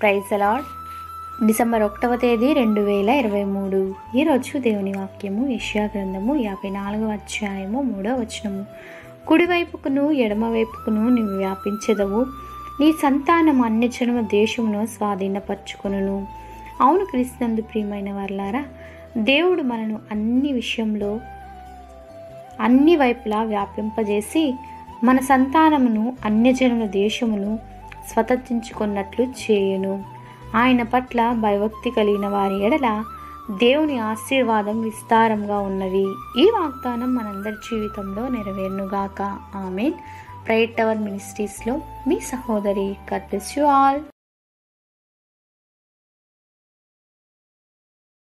praise అలాడ్ December ఒకటవ తేదీ రెండు వేల ఇరవై మూడు ఈరోజు దేవుని వాక్యము యెషయా గ్రంథము యాభై నాలుగవ అధ్యాయము మూడవ వచనము కుడివైపుకును ఎడమవైపుకును నీవు వ్యాపించదవు నీ సంతానం అన్యజనమ దేశమును స్వాధీనపరచుకొనును అవును క్రీస్తునందు ప్రియమైన వర్లారా దేవుడు మనను అన్ని విషయంలో అన్ని వైపులా వ్యాపింపజేసి మన సంతానమును అన్యజనుల దేశమును స్వతంత్రించుకున్నట్లు చేయును ఆయన పట్ల భయభక్తి కలిగిన వారి ఎడల దేవుని ఆశీర్వాదం విస్తారంగా ఉన్నవి ఈ వాగ్దానం మనందరి జీవితంలో నెరవేరునుగాక ఆమెన్ ప్రైట్ టవర్ మినిస్ట్రీస్లో మీ సహోదరి కట్ యు ఆల్